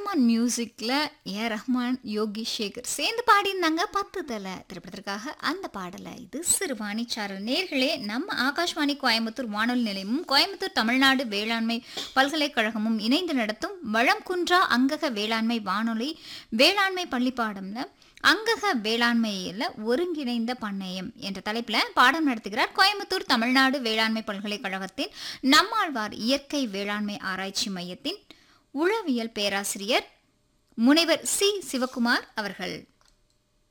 ரஹ்மான் மியூசிக்ல ஏ ரஹ்மான் யோகி சேகர் சேர்ந்து பாடியிருந்தாங்க பத்து தலை திரைப்படத்திற்காக அந்த பாடலை இது சிறுவாணி சாரல் நேர்களே நம்ம ஆகாஷ்வாணி கோயம்புத்தூர் வானொலி நிலையமும் கோயம்புத்தூர் தமிழ்நாடு வேளாண்மை பல்கலைக்கழகமும் இணைந்து நடத்தும் வளம் குன்றா அங்கக வேளாண்மை வானொலி வேளாண்மை பள்ளிப்பாடம்ல அங்கக வேளாண்மையில் ஒருங்கிணைந்த பண்ணையம் என்ற தலைப்பில் பாடம் நடத்துகிறார் கோயம்புத்தூர் தமிழ்நாடு வேளாண்மை பல்கலைக்கழகத்தின் நம்மாழ்வார் இயற்கை வேளாண்மை ஆராய்ச்சி மையத்தின் உளவியல் பேராசிரியர் முனைவர் சி சிவகுமார் அவர்கள்